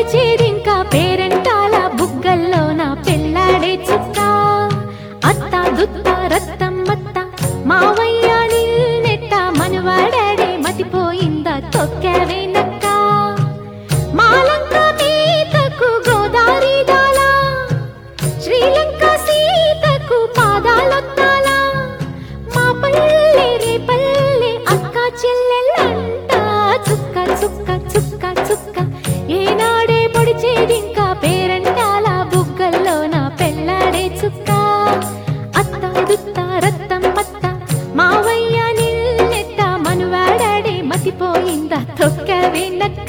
పొడిచేదింకా పేరెంటాల బుగ్గల్లో నా పెళ్ళాడే చుక్క అత్త దుత్త రత్తం మత్త మావయ్య నిన్నెట్ట మనవాడాడే మతిపోయిందా తొక్కవే నక్క మాలంక మీదకు గోదారి దాలా శ్రీలంక సీతకు పాదాలొత్తాలా మా పల్లె రే పల్లె అక్క చెల్లెళ్ళంట చుక్క చుక్క చుక్క చుక్క ఏనాడే పొడిచేదింకా పేరంటాల బుగ్గల్లో నా పెళ్ళాడే చుక్క అత్త దుత్త రత్తం మత్త మావయ్య నిల్లెట్ట మనువాడాడే మతిపోయిందా తొక్క వినక్క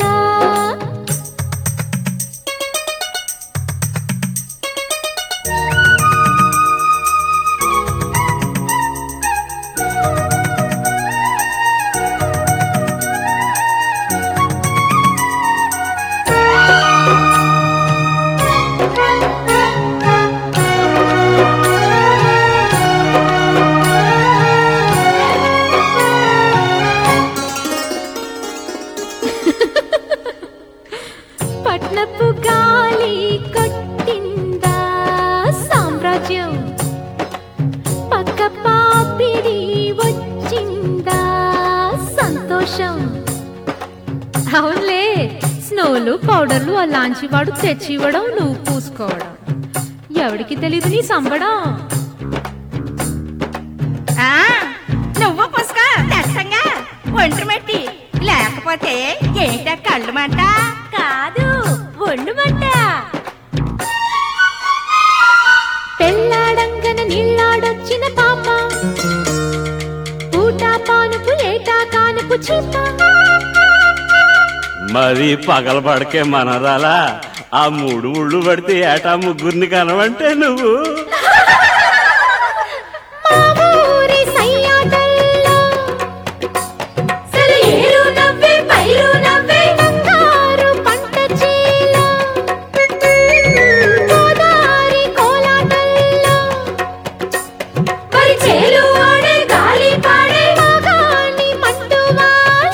పట్నపు గాలి కొట్టిందా సామ్రాజ్యం పక్క పాపిడి వచ్చిందా సంతోషం అవునులే స్నోలు పౌడర్లు ఆ లాంచివాడు తెచ్చివ్వడం నువ్వు పూసుకోవడం ఎవడికి తెలీదు నీ సంబడం ఆ నువ్వు పుస్తక దట్టంగా ఒంటి మట్టి లేకపోతే ఏంట కళ్ళు మంట కాదు ఒళ్ళు మంట పెళ్ళాడంగన నీళ్ళాడొచ్చిన పాప ఊట పానుపు ఏటా కానుపు చీప మరి పగలబడకే మనరాలా ఆ మూడు ముళ్ళు పడితే ఏటా ముగ్గురిని కనవంటే నువ్వు మా ఊరి సయ్యాటల్లో సెలయేరు నవ్వే పైరు నవ్వే బంగారు పంట చీల గోదారి కోలాటల్లో పరిచేలు ఆడే గాలి పాడే మగాని మంటువాల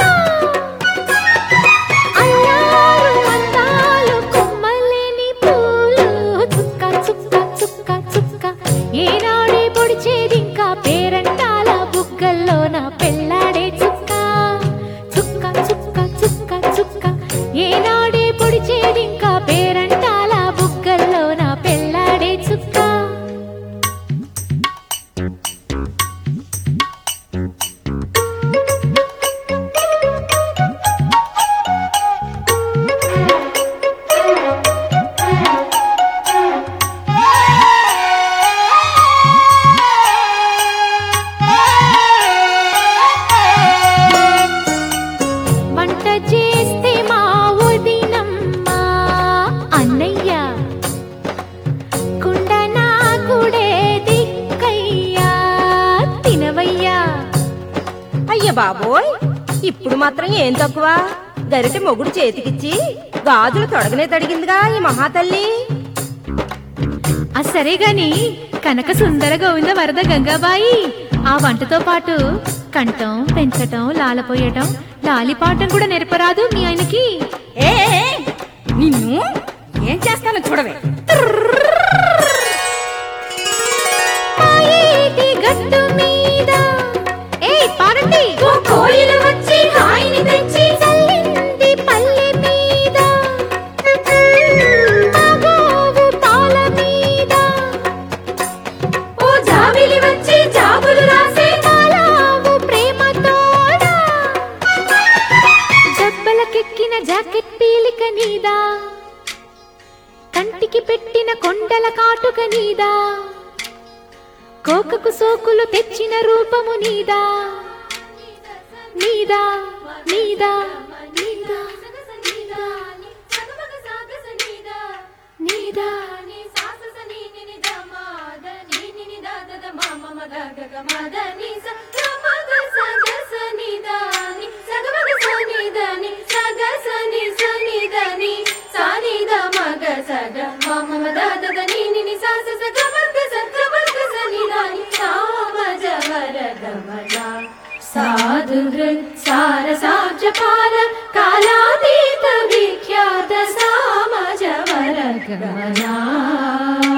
అల్లారు అందాలు కొమ్మలేని పూలు చుక్క చుక్క చుక్క చుక్క ఏనాడే పొడిచేదింకా పేరంటాల బుగ్గల్లో నా పెళ్ళాడే చుక్క చుక్క చుక్క చుక్క చుక్క ఏనాడే పొడిచేదింకా పేరంటాల బుగ్గల్లో నా పెళ్ళాడే చుక్క వంట చేస్తే మా వదినమ్మ అన్నయ్య కుండ నా కుడే దిక్కయ్యా తినవయ్యా అయ్య బాబోయ్ ఇప్పుడు మాత్రం ఏం తక్కువ గరిటె మొగుడు చేతికిచ్చి గాజులు తొడగనే తడిగిందిగా ఈ మహాతల్లి ఆ సరే గాని కనక సుందర గోవింద వరద గంగాబాయి ఆ వంటతో పాటు కంఠం పెంచటం లాలపోయటం లాలిపాటం కూడా నేర్పరాదు మీ ఆయనకి ఏ ఏ, నిన్ను ఏం చేస్తానో చూడవే పాయేటి గట్టు మీద ఏయ్ పారండి ఓ కోయిలు వచ్చి హాయిని తెచ్చి చల్లింది పల్లె మీద ఆ గోవు పాల మీద ఓ జాబిలి వచ్చి జాబులు రాసే కాలావు ప్రేమతోడా దెబ్బలకెక్కిన జాకెట్ పీలిక నీదా కంటికి పెట్టిన కొండల కాటుక నీదా కోకకు సోకులు తెచ్చిన రూపము నీదా నీదా నీదా నీదా నీదా సాధు సార సాజపాల కాలాతీత విఖ్యాత సామ గమనా